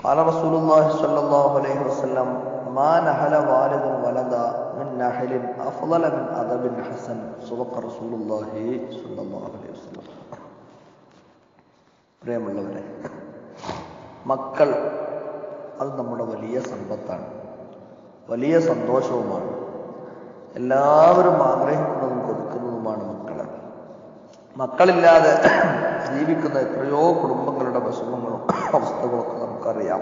قال رسول الله صلى الله عليه وسلم ما نحل والد ولدا من نحل أفضل من أدب حسن صدق رسول الله صلى الله عليه وسلم പ്രിയമുള്ളവരെ മക്കൾ അത് നമ്മുടെ വലിയ സമ്പത്താണ് വലിയ സന്തോഷവുമാണ് എല്ലാവരും ആഗ്രഹിക്കുന്നതും കൊടുക്കുന്നതുമാണ് മക്കളെ മക്കളില്ലാതെ ജീവിക്കുന്ന എത്രയോ കുടുംബങ്ങളുടെ വിഷമങ്ങളും അവസ്ഥകളൊക്കെ നമുക്കറിയാം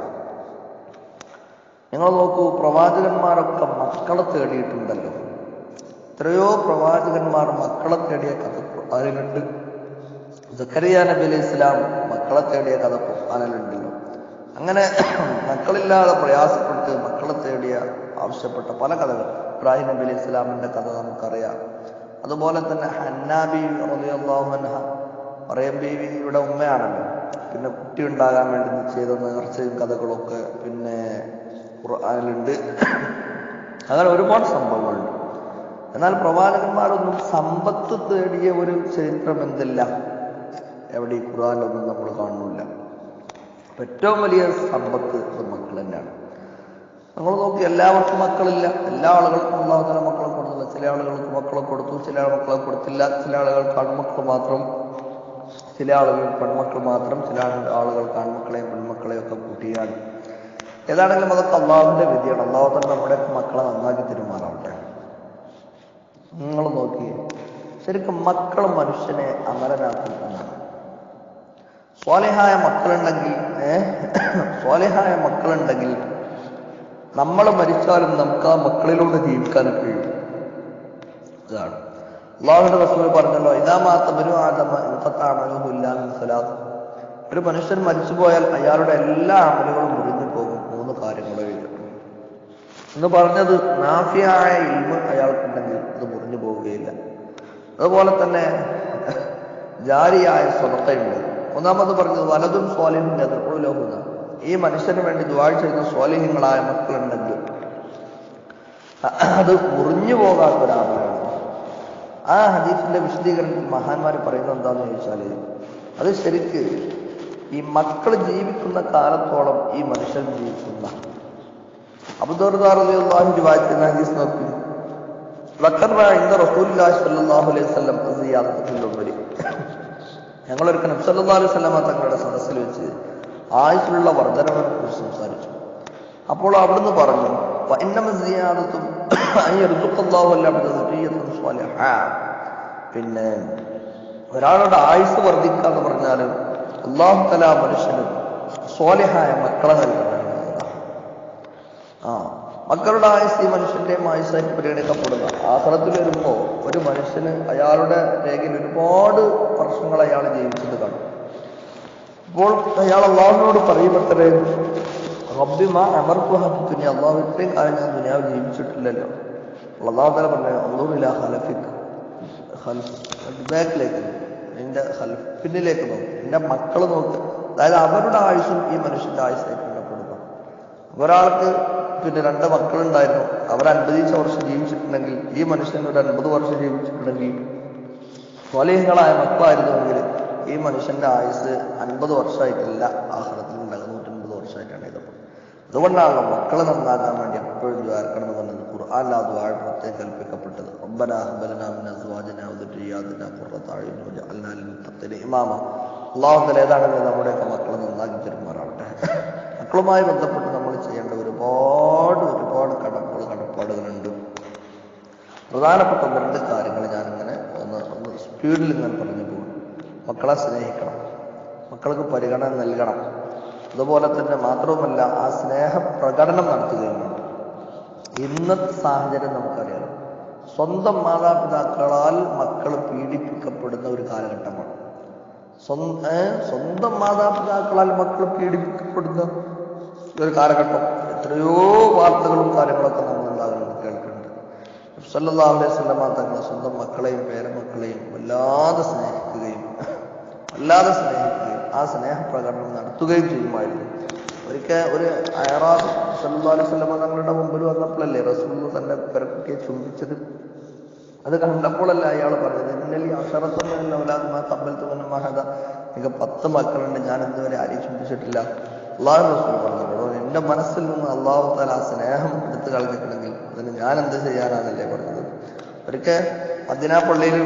നിങ്ങൾ നോക്കൂ പ്രവാചകന്മാരൊക്കെ മക്കളെ തേടിയിട്ടുണ്ടല്ലോ എത്രയോ പ്രവാചകന്മാർ മക്കളെ തേടിയ കഥ അതിലുണ്ട് സക്കരിയ നബി അലൈഹി ഇസ്ലാം മക്കളെ തേടിയ കഥ ഖുർആനിലുണ്ടല്ലോ അങ്ങനെ മക്കളില്ലാതെ പ്രയാസപ്പെട്ട് മക്കളെ തേടിയ ആവശ്യപ്പെട്ട പല കഥകൾ ഇബ്രാഹിം നബി അലൈഹി ഇസ്ലാമിന്റെ കഥ നമുക്കറിയാം അതുപോലെ തന്നെ ഹന്നാബി റളിയല്ലാഹുഅൻഹ മറിയം ബീവിയുടെ ഉമ്മയാണല്ലോ പിന്നെ കുട്ടി ഉണ്ടാകാൻ വേണ്ടി ചെയ്ത നേർച്ചയും കഥകളൊക്കെ പിന്നെ ഖുർആനിലുണ്ട് അങ്ങനെ ഒരുപാട് സംഭവങ്ങളുണ്ട് എന്നാൽ പ്രവാചകന്മാരൊന്നും സമ്പത്ത് തേടിയ ഒരു ചരിത്രം എന്തില്ല എവിടെ ഈ ഖുർആനിലൊന്നും നമ്മൾ കാണുന്നില്ല അപ്പൊ ഏറ്റവും വലിയ സമ്പത്ത് ഇത് മക്കൾ തന്നെയാണ് നമ്മൾ നോക്കി എല്ലാവർക്കും മക്കളില്ല എല്ലാ ആളുകൾക്കും അള്ളാഹുതല മക്കളെ കൊടുത്തില്ല ചില ആളുകൾക്ക് മക്കളെ കൊടുത്തു ചില മക്കളെ കൊടുത്തില്ല ചില ആളുകൾക്ക് ആൺമക്കൾ മാത്രം ചില ആളുകൾ പെൺമക്കൾ മാത്രം ചില ആളുകൾക്ക് ആൺമക്കളെയും പെൺമക്കളെയും ഒക്കെ കൂട്ടിയാണ് ഏതാണെങ്കിലും അതൊക്കെ അള്ളാഹുവിന്റെ വിധിയാണ് അള്ളാഹു തന്നെ നമ്മുടെ മക്കളെ നന്നാക്കി തെരുമാറാവട്ടെ നിങ്ങൾ നോക്കി ശരിക്കും മക്കൾ മനുഷ്യനെ അമരനാക്കും എന്നാണ് സ്വാലിഹായ മക്കളുണ്ടെങ്കിൽ ഏഹ് സ്വാലിഹായ മക്കളുണ്ടെങ്കിൽ നമ്മൾ മരിച്ചാലും നമുക്ക് ആ മക്കളിലൂടെ ജീവിക്കാൻ കഴിയും ഇതാണ് അള്ളാഹുന്റെ റസൂൽ പറഞ്ഞല്ലോ ഇതാ മാത്രം ആദമ ഇല്ലാത്ത ഒരു മനുഷ്യൻ മരിച്ചുപോയാൽ അയാളുടെ എല്ലാ അമലുകളും മുറിഞ്ഞു പോകും മൂന്ന് കാര്യങ്ങളെ എന്ന് പറഞ്ഞത് നാഫിയായ ഇൽമ അയാൾക്കുണ്ടെങ്കിൽ അത് മുറിഞ്ഞു പോവുകയില്ല അതുപോലെ തന്നെ ജാരിയായ സ്വതത്തയുണ്ട് ഒന്നാമത് പറഞ്ഞത് വലതും സ്വാലിഹിന്റെ എതിർപ്പുലഹുന്ന ഈ മനുഷ്യന് വേണ്ടി ദ്വാഴ ചെയ്യുന്ന സ്വാലിഹ്യങ്ങളായ മക്കളുണ്ടെങ്കിൽ അത് മുറിഞ്ഞു പോകാത്ത ഒരാളാണ് ആ ഹദീഫിന്റെ വിശദീകരണത്തിൽ മഹാന്മാർ പറയുന്നത് എന്താണെന്ന് ചോദിച്ചാല് അത് ശരിക്ക് ഈ മക്കൾ ജീവിക്കുന്ന കാലത്തോളം ഈ മനുഷ്യൻ ജീവിക്കുന്ന അബുദർദാറിയാഹു വായിക്കുന്ന ഹദീസ് നോക്കി ഞങ്ങളൊരു നബ്സല്ലാ അലൈഹി സ്വലാമ തങ്ങളുടെ സദസ്സിൽ വെച്ച് ആയുസിലുള്ള വർധനവിനെ കുറിച്ച് സംസാരിച്ചു അപ്പോൾ അവിടുന്ന് പറഞ്ഞു പിന്നെ ഒരാളുടെ ആയുസ് വർദ്ധിക്കുക എന്ന് പറഞ്ഞാൽ അള്ളാഹു തല മനുഷ്യന് സ്വാലിഹായ മക്കളെ നൽകുന്നതാണ് ആ മക്കളുടെ ആയുസ് ഈ മനുഷ്യന്റെയും ആയുസായിട്ട് പരിഗണിക്കപ്പെടുക ആഹ്റത്തിൽ വരുമ്പോൾ ഒരു മനുഷ്യന് അയാളുടെ രേഖയിൽ ഒരുപാട് വർഷങ്ങൾ അയാൾ ജീവിച്ചത് കാണും അപ്പോൾ അയാൾ അള്ളാഹുവിനോട് പറയുമ്പോഴത്തേ റബ്ബിമ അമർത്തുഹാത്തുനി അള്ളാഹു ഇത്രയും കാലം ഞാൻ ദുനിയാവ് ജീവിച്ചിട്ടില്ലല്ലോ അള്ളാഹു തല പറഞ്ഞു അള്ളൂറില്ല ഹലഫിക് ബാക്കിലേക്ക് നിന്റെ ഹൽഫ് പിന്നിലേക്ക് നോക്കും നിന്റെ മക്കൾ നോക്ക് അതായത് അവരുടെ ആയുസ്സും ഈ മനുഷ്യന്റെ ആയുസ്സായിട്ട് എണ്ണപ്പെടുന്നു ഒരാൾക്ക് പിന്നെ രണ്ട് മക്കളുണ്ടായിരുന്നു അവർ അൻപതീച്ച വർഷം ജീവിച്ചിട്ടുണ്ടെങ്കിൽ ഈ മനുഷ്യൻ ഒരു അൻപത് വർഷം ജീവിച്ചിട്ടുണ്ടെങ്കിൽ സ്വലീഹങ്ങളായ മക്കളായിരുന്നുവെങ്കിൽ ഈ മനുഷ്യന്റെ ആയുസ് അൻപത് വർഷമായിട്ടില്ല ആഹ്ലത്തിൽ ഉണ്ടാകും നൂറ്റൻപത് വർഷമായിട്ടാണ് ഇതപ്പോൾ അതുകൊണ്ടാണല്ലോ മക്കളെ നന്നാകാൻ വേണ്ടി എപ്പോഴും ദ്വാരക്കണം എന്ന് പറഞ്ഞത് ഖുർആൻ ആ ദ്വാര പ്രത്യേകം കൽപ്പിക്കപ്പെട്ടത് ഇമാമ അള്ളാഹുദൽ ഏതാണെങ്കിലും നമ്മുടെയൊക്കെ മക്കളെ നന്നാക്കി തരുമാറാവട്ടെ മക്കളുമായി ബന്ധപ്പെട്ട് നമ്മൾ ചെയ്യേണ്ട ഒരുപാട് ഒരുപാട് കടപ്പുകൾ കടപ്പാടുകളുണ്ട് പ്രധാനപ്പെട്ട ഒന്ന് രണ്ട് കാര്യങ്ങൾ ഞാനിങ്ങനെ ഒന്ന് ഒന്ന് സ്പീഡിൽ ഇങ്ങനെ പറഞ്ഞു പോകും മക്കളെ സ്നേഹിക്കണം മക്കൾക്ക് പരിഗണന നൽകണം അതുപോലെ തന്നെ മാത്രവുമല്ല ആ സ്നേഹ പ്രകടനം നടത്തുകയും വേണം ഇന്നത്തെ സാഹചര്യം നമുക്കറിയാം സ്വന്തം മാതാപിതാക്കളാൽ മക്കൾ പീഡിപ്പിക്കപ്പെടുന്ന ഒരു കാലഘട്ടമാണ് സ്വന്തം മാതാപിതാക്കളാൽ മക്കൾ പീഡിപ്പിക്കപ്പെടുന്ന ഒരു കാലഘട്ടം എത്രയോ വാർത്തകളും കാര്യങ്ങളൊക്കെ നമ്മൾ ഉണ്ടാകുന്നുണ്ട് കേൾക്കുന്നുണ്ട് സല്ലാ അലൈഹി സ്വലമ തങ്ങൾ സ്വന്തം മക്കളെയും പേരമക്കളെയും വല്ലാതെ സ്നേഹിക്കുകയും വല്ലാതെ സ്നേഹിക്കുകയും ആ സ്നേഹപ്രകടനം നടത്തുകയും ചെയ്യുമായിരുന്നു ഒരിക്കൽ ഒരു അയറാബ് സല്ലാ അലൈഹി സ്വലമ തങ്ങളുടെ മുമ്പിൽ വന്നപ്പോഴല്ലേ റസൂൽ തന്റെ പെരക്കുട്ടിയെ ചുംബിച്ചത് അത് കണ്ടപ്പോഴല്ല അയാൾ പറഞ്ഞത് ഇന്നലെ അഷറത്തൊന്നുമില്ല തമ്മിൽ തുന്ന മഹദ എനിക്ക് പത്ത് മക്കളുണ്ട് ഞാൻ ഇതുവരെ ആരെയും ചുംബിച്ചിട്ടില്ല അള്ളാഹു റസൂൽ പറഞ്ഞു എൻ്റെ മനസ്സിൽ നിന്ന് അള്ളാഹു താല ആ സ്നേഹം എടുത്തു കളഞ്ഞിട്ടുണ്ടെങ്കിൽ അതിന് ഞാൻ എന്ത് ചെയ്യാനാണല്ലേ പറഞ്ഞത് ഒരിക്കൽ മദിനാ പള്ളിയിൽ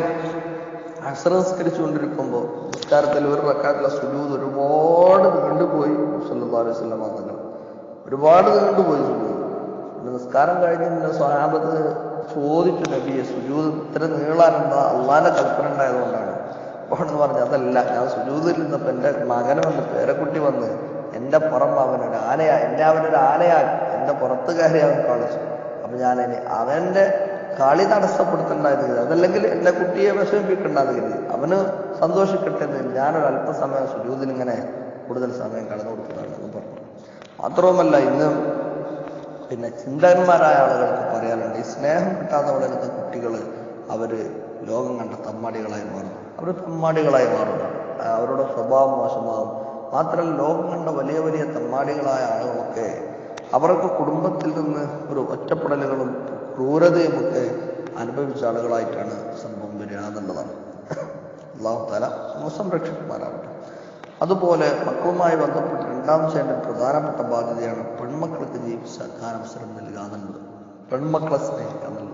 അസർ നിസ്കരിച്ചുകൊണ്ടിരിക്കുമ്പോൾ നിസ്കാരത്തിൽ ഒരു റക്കാത്തിലെ സുജൂദ് ഒരുപാട് നീണ്ടുപോയി സല്ലല്ലാഹു അലൈഹി വസല്ലം തങ്ങൾ ഒരുപാട് നീണ്ടുപോയി സുജൂദ് പിന്നെ നിസ്കാരം കഴിഞ്ഞ് പിന്നെ സ്വഹാബത്ത് ചോദിച്ചു നബിയെ സുജൂദ് ഇത്ര നീളാൻ എന്താ അള്ളാന്റെ കൽപ്പന ഉണ്ടായതുകൊണ്ടാണ് അപ്പോൾ എന്ന് പറഞ്ഞു അതല്ല ഞാൻ സുജൂദിൽ നിന്നപ്പോൾ എൻ്റെ മകൻ വന്ന് പേരക്കുട്ടി വന്ന് എൻ്റെ പുറം അവനൊരു ആനയാ എന്നെ അവനൊരു ആനയാക്കി എൻ്റെ പുറത്ത് കയറി അവൻ കളിച്ചു അപ്പൊ ഞാൻ ഇനി അവന്റെ കളി തടസ്സപ്പെടുത്തണ്ടായത് കരുതി അതല്ലെങ്കിൽ എൻ്റെ കുട്ടിയെ വിഷമിപ്പിക്കണ്ടെന്ന് കരുതി അവന് സന്തോഷിക്കട്ടെ എന്ന് ഞാനൊരു അല്പസമയം സുജൂദിൽ ഇങ്ങനെ കൂടുതൽ സമയം കടന്നു കൊടുക്കുന്നതാണെന്ന് പറഞ്ഞു മാത്രവുമല്ല ഇന്ന് പിന്നെ ചിന്തകന്മാരായ ആളുകൾക്ക് പറയാനുണ്ട് ഈ സ്നേഹം കിട്ടാതെ വളരുന്ന കുട്ടികൾ അവര് ലോകം കണ്ട തമ്മാടികളായി മാറുന്നു അവർ തമ്മാടികളായി മാറുന്നു ആ, അവരുടെ സ്വഭാവം മോശമാകും മാത്രമല്ല ലോകം കണ്ട വലിയ വലിയ തമ്മാടികളായ ആളുകളൊക്കെ അവർക്ക് കുടുംബത്തിൽ നിന്ന് ഒരു ഒറ്റപ്പെടലുകളും ക്രൂരതയും ഒക്കെ അനുഭവിച്ച ആളുകളായിട്ടാണ് സംഭവം വരിക എന്നുള്ളതാണ് അള്ളാഹു താല സംരക്ഷിക്കുമാറാവട്ടെ അതുപോലെ മക്കളുമായി ബന്ധപ്പെട്ട് രണ്ടാം ചെയ്യേണ്ട പ്രധാനപ്പെട്ട ബാധ്യതയാണ് പെൺമക്കൾക്ക് ജീവിച്ചാക്കാൻ അവസരം നൽകുക എന്നുള്ളത് പെൺമക്കളെ സ്നേഹിക്കുക എന്നുള്ളത്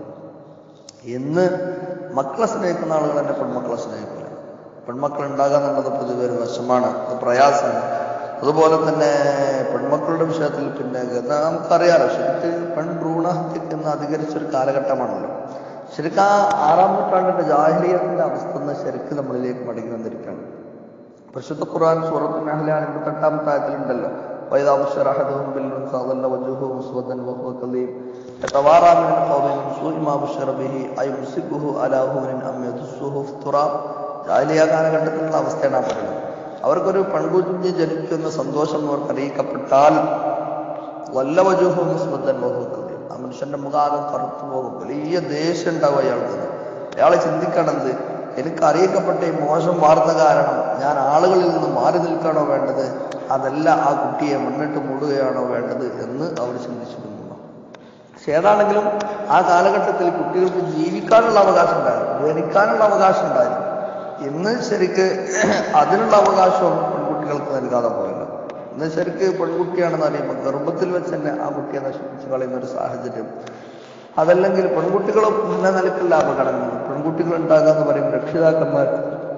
ഇന്ന് മക്കളെ സ്നേഹിക്കുന്ന ആളുകൾ തന്നെ പെൺമക്കളെ സ്നേഹിക്കില്ല പെൺമക്കൾ ഉണ്ടാകുക എന്നുള്ളത് പൊതുവെ ഒരു വശമാണ് അത് പ്രയാസമാണ് അതുപോലെ തന്നെ പെൺമക്കളുടെ വിഷയത്തിൽ പിന്നെ ഗ- നമുക്കറിയാലോ ശരിക്ക് പെൺഭ്രൂണഹത്യക്ക് ഇന്ന് അധികരിച്ചൊരു കാലഘട്ടമാണല്ലോ ശരിക്കും ആ ആറാം നൂറ്റാണ്ടിന്റെ ജാഹ്ലിയത്തിന്റെ അവസ്ഥ ഒന്ന് ശരിക്കും നമ്മളിലേക്ക് മടങ്ങി വന്നിരിക്കുകയാണ് പരിശുദ്ധ ഖുർആൻ സൂറത്ത് നഹ്ലാൻ എൺപത്തെട്ടാമത്തെ ആയത്തിലുണ്ടല്ലോ وإذا بشر أحدهم بالأنثى ظل وجهه مسودا وهو كظيم يتوارى من القوم من سوء ما بشر به أيمسكه على هون أم يدسه في التراب ജാലിയ കാലഘട്ടത്തിലുള്ള അവസ്ഥയാണ് ആ പറയുന്നത് അവർക്കൊരു പെൺകുഞ്ഞ് ജനിക്കുന്ന സന്തോഷം അവർക്ക് അറിയിക്കപ്പെട്ടാൽ വല്ല വജൂഹും മുസ്ബദ്ധൻ ബഹുക്കതി ആ മനുഷ്യന്റെ മുഖാകം കറുത്തു പോകും വലിയ ദേഷ്യം ഉണ്ടാവും അയാൾക്ക് അയാൾ ചിന്തിക്കണത് എനിക്ക് അറിയിക്കപ്പെട്ട ഈ മോശം വാർത്ത കാരണം ഞാൻ ആളുകളിൽ നിന്ന് മാറി നിൽക്കണോ വേണ്ടത് അതല്ല ആ കുട്ടിയെ മുന്നിട്ട് മൂടുകയാണോ വേണ്ടത് എന്ന് അവർ ചിന്തിച്ചിരുന്നു പക്ഷെ ഏതാണെങ്കിലും ആ കാലഘട്ടത്തിൽ കുട്ടികൾക്ക് ജീവിക്കാനുള്ള അവകാശം ഉണ്ടായിരുന്നു ജനിക്കാനുള്ള അവകാശം ഉണ്ടായിരുന്നു ഇന്ന് ശരിക്ക് അതിനുള്ള അവകാശവും പെൺകുട്ടികൾക്ക് നൽകാതെ പോയല്ലോ ഇന്ന് ശരിക്ക് പെൺകുട്ടിയാണെന്ന് അറിയുമ്പോൾ ഗർഭത്തിൽ വെച്ച് തന്നെ ആ കുട്ടിയെ നശിപ്പിച്ച് കളയുന്ന ഒരു സാഹചര്യം അതല്ലെങ്കിൽ പെൺകുട്ടികൾ ഇന്ന നിലക്കുള്ള അപകടങ്ങൾ പെൺകുട്ടികൾ ഉണ്ടാകുക എന്ന് പറയുമ്പോൾ രക്ഷിതാക്കന്മാർ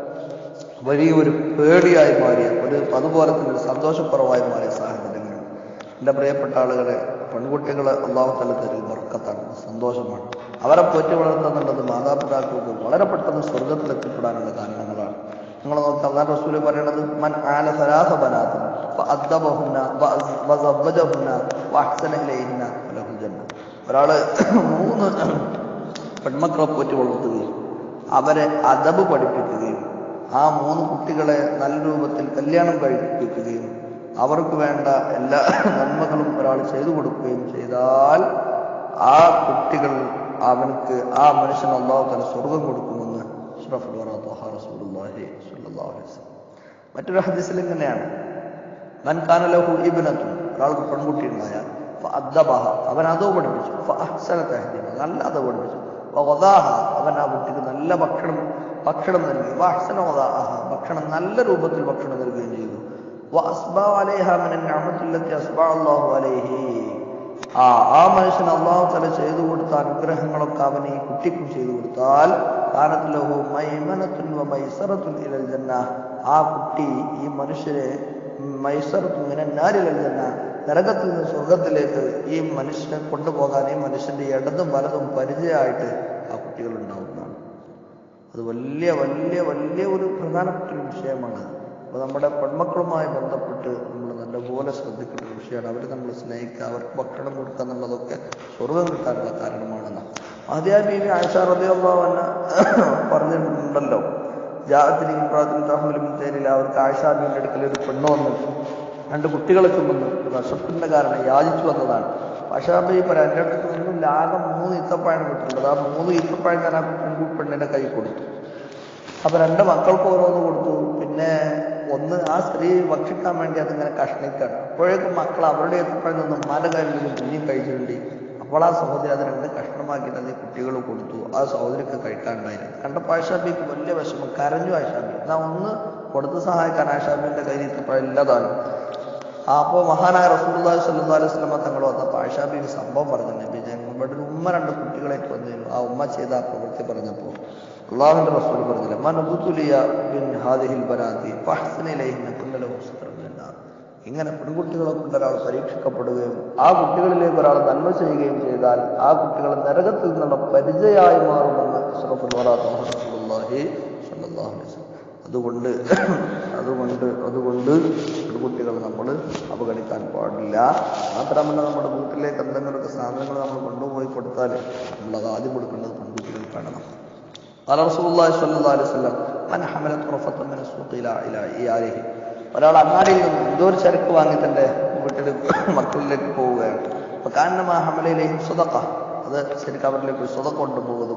വലിയൊരു പേടിയായി മാറിയ ഒരു അതുപോലെ തന്നെ ഒരു സന്തോഷക്കുറവായി മാറിയ സാഹചര്യങ്ങളുണ്ട് എൻ്റെ പ്രിയപ്പെട്ട ആളുകളെ പെൺകുട്ടികളെ അള്ളാഹു തലത്തിൽ വർക്കത്താണ് സന്തോഷമാണ് അവരെ പോറ്റി വളർത്തുന്നുള്ളത് മാതാപിതാക്കൾക്ക് വളരെ പെട്ടെന്ന് സ്വർഗത്തിൽ എത്തിപ്പെടാനുള്ള കാരണങ്ങളാണ് നിങ്ങൾ നോക്കി അള്ളാഹ് റസൂല് പറയണത് മൻ ആല സലാസ ബനാത്തും അദ്ദബഹുന്ന വസവ്വജഹുന്ന വഅഹ്സന ഇലൈഹിന്ന ഫലഹുൽ ജന്ന ഒരാള് മൂന്ന് പെൺമക്കളെ പോറ്റി വളർത്തുകയും അവരെ അദബ് പഠിപ്പിക്കുകയും ആ മൂന്ന് കുട്ടികളെ നല്ല രൂപത്തിൽ കല്യാണം കഴിപ്പിക്കുകയും അവർക്ക് വേണ്ട എല്ലാ നന്മകളും ഒരാൾ ചെയ്തു കൊടുക്കുകയും ചെയ്താൽ ആ കുട്ടികൾ അവനക്ക് ആ മനുഷ്യൻ അള്ളാഹു തല സ്വർഗം കൊടുക്കുമെന്ന് അഷ്റഫുൽ വറ ത്വഹ റസൂലുള്ളാഹി സ്വല്ലല്ലാഹു അലൈഹി വസല്ലം മറ്റൊരു ഹദീസിൽ ഇങ്ങനെയാണ് മൻ കാന ലഹു ഇബ്നത്തുൻ ഒരാൾക്ക് പെൺകുട്ടി ഉണ്ടായാൽ ഫഅദ്ദബഹ അവൻ അതോ പഠിപ്പിച്ചു ഫഅഹ്സന തഹ്ദീബ നല്ല അതോ പഠിപ്പിച്ചു വവദാഹ അവൻ ആ കുട്ടിക്ക് നല്ല ഭക്ഷണം ഭക്ഷണം നൽകി വഅഹ്സന വദാഹ ഭക്ഷണം നല്ല രൂപത്തിൽ ഭക്ഷണം നൽകുകയും ചെയ്തു വഅസ്ബാ അലൈഹ മിന നിഅമത്തില്ലത്തി അസ്ബാ അല്ലാഹു അലൈഹി ആ ആ മനുഷ്യൻ അള്ളാഹു തല ചെയ്തു കൊടുത്ത അനുഗ്രഹങ്ങളൊക്കെ അവൻ ഈ കുട്ടിക്കും ചെയ്തു കൊടുത്താൽ കാനത്ത് ലഹു മൈമനത്തുൻ വ മൈസറത്തുൻ ഇലൽ ജന്ന ആ കുട്ടി ഈ മനുഷ്യരെ മൈസറത്തുൻ മിനൻ നാരി ഇലൽ ജന്ന നരകത്തിൽ നിന്ന് സ്വർഗത്തിലേക്ക് ഈ മനുഷ്യനെ കൊണ്ടുപോകാൻ ഈ മനുഷ്യന്റെ ഇടതും വലതും പരിചയമായിട്ട് ആ കുട്ടികൾ ഉണ്ടാവുന്നതാണ് അത് വലിയ വലിയ വലിയ ഒരു പ്രധാനപ്പെട്ട ഒരു വിഷയമാണ് അപ്പോൾ നമ്മുടെ പെൺമക്കളുമായി ബന്ധപ്പെട്ട് നമ്മൾ നല്ലപോലെ ശ്രദ്ധിക്കേണ്ട ഒരു വിഷയമാണ് അവർ നമ്മൾ സ്നേഹിക്കുക അവർക്ക് ഭക്ഷണം കൊടുക്കുക എന്നുള്ളതൊക്കെ സ്വർഗം കിട്ടാനുള്ള കാരണമാണെന്ന് ആദ്യ ബീവി ആയിഷ റബിയുള്ള പറഞ്ഞിട്ടുണ്ടല്ലോ ജാഹത്തിന് ഇമ്രാത്തുൽ തഹമിലും തേരില്ല അവർക്ക് ആയിഷ ബീവിൻ്റെ അടുക്കൽ ഒരു പെണ്ണ് വന്നു രണ്ട് കുട്ടികളെ ചുമന്ന് വിശപ്പിന്റെ കാരണം യാചിച്ചു വന്നതാണ് പക്ഷേ ഈ പറയാം എൻ്റെ അടുത്ത് നിന്നും ലാകം മൂന്ന് ഈത്തപ്പഴം കിട്ടുന്നത് ആ മൂന്ന് ഈത്തപ്പഴം ഞാൻ ആ പെൺകു- പെണ്ണിന്റെ കൈ കൊടുത്തു അപ്പൊ രണ്ട് മക്കൾക്ക് ഓരോന്ന് കൊടുത്തു പിന്നെ ഒന്ന് ആ സ്ത്രീ ഭക്ഷിക്കാൻ വേണ്ടി അതിങ്ങനെ കഷ്ണിക്കാണ് അപ്പോഴേക്കും മക്കൾ അവരുടെ ഈത്തപ്പഴം നിന്ന് മല കയ്യിൽ പിന്നെയും കഴിച്ചിട്ടുണ്ട് അപ്പോൾ ആ സഹോദരി അത് രണ്ട് കഷ്ണമാക്കിയിട്ട് അത് കുട്ടികൾ കൊടുത്തു ആ സഹോദരിക്ക് കഴിക്കാനുണ്ടായിരുന്നു കണ്ടപ്പോൾ ആശാബിക്ക് വലിയ വിഷമം കരഞ്ഞു ആശാബി എന്നാ ഒന്ന് കൊടുത്ത് സഹായിക്കാൻ ആശാബിന്റെ കയ്യിൽ ഈത്തപ്പഴം ഇല്ലതാണ് അപ്പോൾ മഹാനായ റസൂലുള്ളാഹി സ്വല്ലല്ലാഹു അലൈഹി വസല്ലം തങ്ങൾ വന്നപ്പോൾ ആയിഷ ബീവി സംഭവം പറഞ്ഞു നബി ഞങ്ങൾ ഇവിടെ ഒരു ഉമ്മ രണ്ട് കുട്ടികളായിട്ട് വന്നിരുന്നു ആ ഉമ്മ ചെയ്ത ആ പ്രവൃത്തി പറഞ്ഞപ്പോൾ അള്ളാഹുവിന്റെ റസൂൽ പറഞ്ഞില്ല മൻ ഉബ്തുലിയ ബിൻ ഹാദിഹിൽ ബനാതി ഫഹ്സിന ഇലൈഹിന്ന കുല്ലലഹു സിത്റൻ മിന്നാർ ഇങ്ങനെ പെൺകുട്ടികളെ കൊണ്ട് ഒരാൾ പരീക്ഷിക്കപ്പെടുകയും ആ കുട്ടികളിലേക്ക് ഒരാൾ നന്മ ചെയ്യുകയും ചെയ്താൽ ആ കുട്ടികൾ നരകത്തിൽ നിന്നുള്ള പരിചയമായി മാറുമെന്ന് അഷ്റഫുൽ വറാത്ത് മുഹമ്മദ് റസൂലുള്ളാഹി സ്വല്ലല്ലാഹു അലൈഹി വസല്ലം അതുകൊണ്ട് അതുകൊണ്ട് അതുകൊണ്ട് പെൺകുട്ടികൾ നമ്മൾ അവഗണിക്കാൻ പാടില്ല മാത്രമല്ല നമ്മുടെ വീട്ടിലേക്ക് എന്തെങ്കിലുമൊക്കെ സാധനങ്ങൾ നമ്മൾ കൊണ്ടുപോയി കൊടുത്താൽ നമ്മൾ അത് ആദ്യം കൊടുക്കേണ്ടത് പെൺകുട്ടികൾക്കാണ് قال رسول الله صلى الله عليه وسلم من حمل طرفة من السوق إلى إلى إياره ഒരാൾ അങ്ങാടിയിൽ നിന്ന് എന്തോ ഒരു ചരക്ക് വാങ്ങി തന്റെ വീട്ടിൽ മക്കളിലേക്ക് പോവുകയാണ് അപ്പൊ കാരണമാ ഹമലയിലേക്കും സ്വതക്ക അത് ശരിക്കും അവരിലേക്ക് ഒരു സ്വതക്ക കൊണ്ടുപോകുന്നത്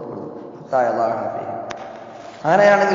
അങ്ങനെയാണെങ്കിൽ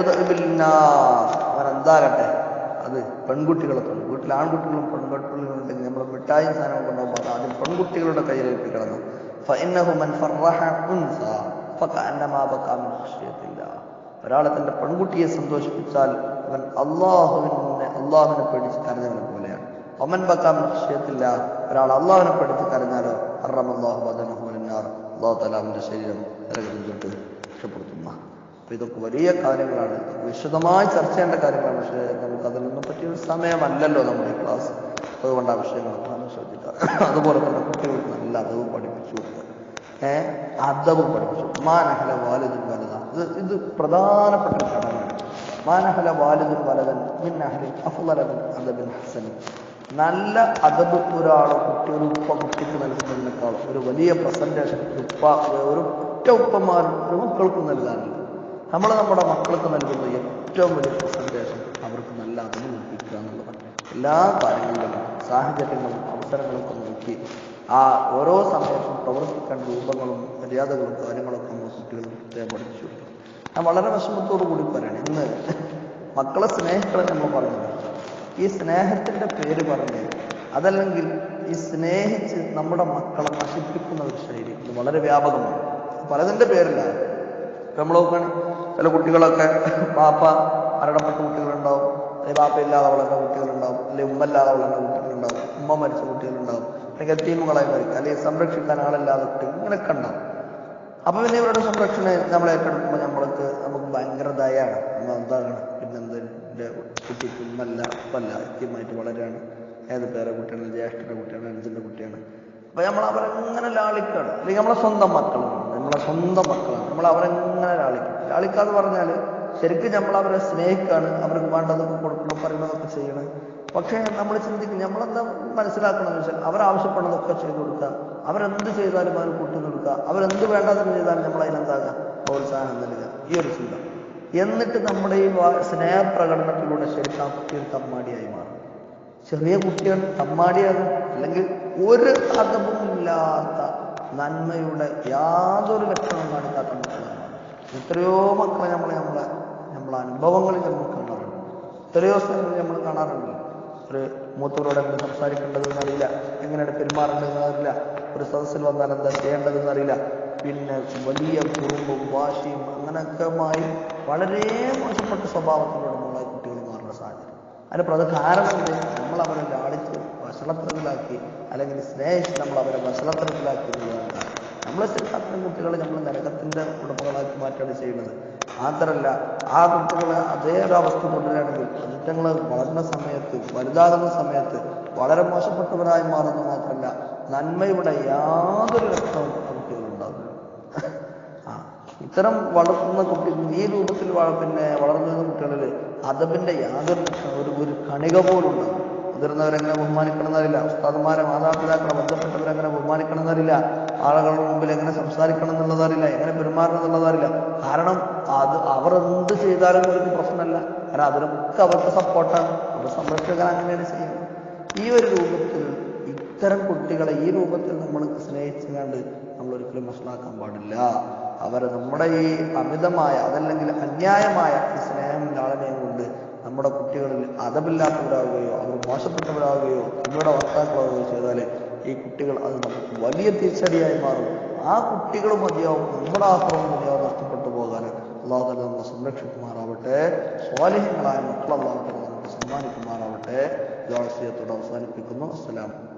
അവൻ എന്താകട്ടെ അത് പെൺകുട്ടികളെ കൊണ്ട് വീട്ടിൽ ആൺകുട്ടികളും പെൺകുട്ടികളും ഉണ്ടെങ്കിൽ നമ്മൾ മിഠായി സാധനം കൊണ്ടുപോകുമ്പോൾ ആദ്യം പെൺകുട്ടികളുടെ കയ്യിൽ ഏൽപ്പിക്കണം فإنه من فرح أنثى فكأنما بكى من خشية الله ഒരാളെ തന്റെ പെൺകുട്ടിയെ സന്തോഷിപ്പിച്ചാൽ അവൻ അള്ളാഹുവിനെ അള്ളാഹുവിനെ പേടിച്ച് കരഞ്ഞവനെ പോലെയാണ് ഒമൻ ബക്കാൻ വിഷയത്തില്ല ഒരാൾ അള്ളാഹുവിനെ പേടിച്ച് കരഞ്ഞാലോ അറം അള്ളാഹു ബദനഹുനാർ അള്ളാഹു തലാമിന്റെ ശരീരം നരകത്തിൽ തൊട്ട് രക്ഷപ്പെടുത്തുന്ന അപ്പൊ ഇതൊക്കെ വലിയ കാര്യങ്ങളാണ് ഇതൊക്കെ വിശദമായി ചർച്ച ചെയ്യേണ്ട കാര്യങ്ങളാണ് പക്ഷേ നമുക്ക് അതിനൊന്നും പറ്റിയ ഒരു സമയമല്ലല്ലോ നമ്മുടെ ഈ ക്ലാസ് അതുകൊണ്ട് ആ വിഷയങ്ങളൊക്കെ നമ്മൾ ശ്രദ്ധിക്കുക അതുപോലെ തന്നെ കുട്ടികൾക്ക് നല്ല അറിവ് പഠിപ്പിച്ചു കൊടുക്കുക ഏഹ് അതവ് പഠിപ്പിച്ചു മാനഹല വാലിദുൻ വലത ഇത് ഇത് പ്രധാനപ്പെട്ട ഒരു ഘടകമാണ് മാനഹല വാലിദുൻ വലതൻ മിൻ അഹ്ലി അഫ്ളലൻ അദബിൻ ഹസൻ നല്ല അതബ് ഒരാൾ കുട്ടി ഒരു ഉപ്പ കുട്ടിക്ക് നൽകുന്നതിനേക്കാൾ ഒരു വലിയ പ്രസന്റേഷൻ ഉപ്പ ഒരു ഒറ്റ ഉപ്പമാർ ഒരു മക്കൾക്ക് നൽകാനില്ല നമ്മൾ നമ്മുടെ മക്കൾക്ക് നൽകുന്ന ഏറ്റവും വലിയ പ്രസന്റേഷൻ അവർക്ക് നല്ല അറിവ് നൽകിക്കുക എന്നുള്ളതാണ് എല്ലാ കാര്യങ്ങളിലും സാഹചര്യങ്ങളും അവസരങ്ങളൊക്കെ നോക്കി ആ ഓരോ സമയത്തും പ്രവർത്തിക്കേണ്ട രൂപങ്ങളും മര്യാദകളും കാര്യങ്ങളൊക്കെ നമ്മൾ കുട്ടികൾ പ്രത്യേകം പഠിപ്പിച്ചു കൊടുക്കും ഞാൻ വളരെ വിഷമത്തോടു കൂടി പറയണം ഇന്ന് മക്കളെ സ്നേഹിക്കണം നമ്മൾ പറഞ്ഞത് ഈ സ്നേഹത്തിന്റെ പേര് പറഞ്ഞ് അതല്ലെങ്കിൽ ഈ സ്നേഹിച്ച് നമ്മുടെ മക്കളെ നശിപ്പിക്കുന്ന ഒരു ശൈലി ഇത് വളരെ വ്യാപകമാണ് പലതിന്റെ പേരില്ല നമ്മൾ നോക്കുകയാണ് ചില കുട്ടികളൊക്കെ പാപ്പ മരണപ്പെട്ട കുട്ടികളുണ്ടാവും അല്ലെങ്കിൽ പാപ്പ ഇല്ലാതെ വളർന്ന കുട്ടികളുണ്ടാവും അല്ലെങ്കിൽ ഉമ്മ ഇല്ലാതെ വളർന്ന കുട്ടികളുണ്ടാവും ഉമ്മ മരിച്ച കുട്ടികളുണ്ടാവും അല്ലെങ്കിൽ എത്തീമുകളായി മരിക്കും അല്ലെങ്കിൽ സംരക്ഷിക്കാൻ ആളില്ലാതെ കുട്ടികൾ ഇങ്ങനെയൊക്കെ ഉണ്ടാവും അപ്പൊ പിന്നെ ഇവരുടെ സംരക്ഷണം നമ്മൾ ഏറ്റെടുക്കുമ്പോൾ നമ്മൾക്ക് നമുക്ക് ഭയങ്കര ദയാണ് നമ്മൾ എന്താണ് പിന്നെന്ത് എൻ്റെ കുട്ടിക്ക് ഉമ്മല്ല ഉപ്പല്ല എത്തിയുമായിട്ട് വളരെയാണ് ഏത് പേരെ കുട്ടിയാണ് ജ്യേഷ്ഠന്റെ കുട്ടിയാണ് അഞ്ചിന്റെ കുട്ടിയാണ് അപ്പൊ നമ്മൾ അവരെങ്ങനെ ലാളിക്കാണ് അല്ലെങ്കിൽ നമ്മളെ സ്വന്തം മക്കളാണ് നമ്മളെ സ്വന്തം മക്കളാണ് നമ്മൾ അവരെങ്ങനെ ലാളിക്കും ലാളിക്കാന്ന് പറഞ്ഞാല് ശരിക്കും നമ്മൾ അവരെ സ്നേഹിക്കാണ് അവർക്ക് വേണ്ടതൊക്കെ കൊടുക്കണം പറയുന്നതൊക്കെ ചെയ്യണം പക്ഷേ നമ്മൾ ചിന്തിക്കും നമ്മളെന്താ മനസ്സിലാക്കണമെന്ന് വെച്ചാൽ അവരാവശ്യപ്പെടുന്നതൊക്കെ ചെയ്തു കൊടുക്കുക അവരെന്ത് ചെയ്താലും അവർ കൂട്ടി കൊടുക്കുക അവരെന്ത് വേണ്ടാതെന്ന് ചെയ്താലും നമ്മൾ അതിനെന്താകുക പ്രോത്സാഹനം നൽകുക ഈ ഒരു ചിന്ത എന്നിട്ട് നമ്മുടെ ഈ വാ- സ്നേഹപ്രകടനത്തിലൂടെ ശരിക്കും ആ കുട്ടി ഒരു തമ്മാടിയായി മാറും ചെറിയ കുട്ടികൾ തമ്മാടിയാകും അല്ലെങ്കിൽ ഒരു അതവും ഇല്ലാത്ത നന്മയുടെ യാതൊരു ലക്ഷണവും കാണിക്കാത്ത മക്കളാണ് എത്രയോ മക്കളെ നമ്മളെ നമ്മളെ നമ്മളെ അനുഭവങ്ങളിൽ നമ്മൾ കാണാറുണ്ട് എത്രയോ സ്ഥലങ്ങളിൽ നമ്മൾ കാണാറുണ്ട് ഒരു മൂത്തവരോട് എന്ത് സംസാരിക്കേണ്ടതെന്ന് അറിയില്ല എങ്ങനെയാണ് പെരുമാറേണ്ടതെന്ന് അറിയില്ല ഒരു സദസ്സിൽ വന്നാൽ എന്താ ചെയ്യേണ്ടതെന്ന് അറിയില്ല പിന്നെ വലിയ കുറുമ്പും വാശിയും അങ്ങനെയൊക്കെമായി വളരെ മോശപ്പെട്ട സ്വഭാവത്തിലൂടെ നമ്മളെ കുട്ടികൾ മാറുന്ന സാഹചര്യം അതിന് അത് കാരണം എന്ത് നമ്മൾ അവരെ ലാളിച്ച് വഷളത്തരത്തിലാക്കി അല്ലെങ്കിൽ സ്നേഹിച്ച് നമ്മൾ അവരെ വഷളത്തരത്തിലാക്കി എന്നുള്ളതാണ് നമ്മളെ ശരിക്കും അത്തരം കുട്ടികളെ നമ്മൾ നരകത്തിന്റെ ഉടമകളാക്കി മാറ്റുകയാണ് ചെയ്യുന്നത് മാത്രമല്ല ആ കുട്ടികളെ അതേ ഒരു അവസ്ഥ തുടരുകയാണെങ്കിൽ കുറ്റങ്ങൾ വളർന്ന സമയത്ത് വലുതാകുന്ന സമയത്ത് വളരെ മോശപ്പെട്ടവരായി മാറുന്നത് മാത്രമല്ല നന്മയുടെ യാതൊരു ലക്ഷണവും ആ കുട്ടികളുണ്ടാകുന്നു ആ ഇത്തരം വളർത്തുന്ന കുട്ടി ഈ രൂപത്തിൽ വള- പിന്നെ വളർന്നു വരുന്ന കുട്ടികളിൽ അതബിന്റെ യാതൊരു ലക്ഷണം ഒരു ഒരു കണിക പോലും ഉണ്ടാകും മുതിർന്നവരെങ്ങനെ ബഹുമാനിക്കണം എന്നറിയില്ല ഉസ്താദുമാരെ മാതാപിതാക്കളെ ബന്ധപ്പെട്ടവരെങ്ങനെ ബഹുമാനിക്കണം എന്നറിയില്ല ആളുകളുടെ മുമ്പിൽ എങ്ങനെ സംസാരിക്കണം എന്നുള്ളതറിയില്ല എങ്ങനെ പെരുമാറണം എന്നുള്ളതറിയില്ല കാരണം അത് അവർ എന്ത് ചെയ്താലും അവർക്ക് പ്രശ്നമല്ല കാരണം അതിനൊക്കെ അവർക്ക് സപ്പോർട്ടാണ് അവർ സംരക്ഷകൻ അങ്ങനെയാണ് ചെയ്യുന്നത് ഈ ഒരു രൂപത്തിൽ ഇത്തരം കുട്ടികളെ ഈ രൂപത്തിൽ നമ്മൾ സ്നേഹിച്ചു കണ്ട് നമ്മൾ ഒരിക്കലും മനസ്സിലാക്കാൻ പാടില്ല അവരെ നമ്മുടെ ഈ അമിതമായ അതല്ലെങ്കിൽ അന്യായമായ ഈ സ്നേഹം ലാളനയും കൊണ്ട് നമ്മുടെ കുട്ടികളിൽ അതമില്ലാത്തവരാകുകയോ അവർ മോശപ്പെട്ടവരാകുകയോ നമ്മുടെ വക്താക്കളാവുകയോ ചെയ്താൽ ഈ കുട്ടികൾ അത് നമുക്ക് വലിയ തിരിച്ചടിയായി മാറും ആ കുട്ടികൾ മതിയാവും നമ്മുടെ ആക്രമണം മതിയാവും നഷ്ടപ്പെട്ടു പോകാൻ അള്ളാഹു തന്നെ നമ്മളെ സംരക്ഷിക്കുമാറാവട്ടെ സ്വാലിഹ്യങ്ങളായ മക്കൾ അള്ളാഹു തന്നെ നമുക്ക് സമ്മാനിക്കുമാറാവട്ടെ ജോൺസിയത്തോട് അവസാനിപ്പിക്കുന്നു അസ്സലാം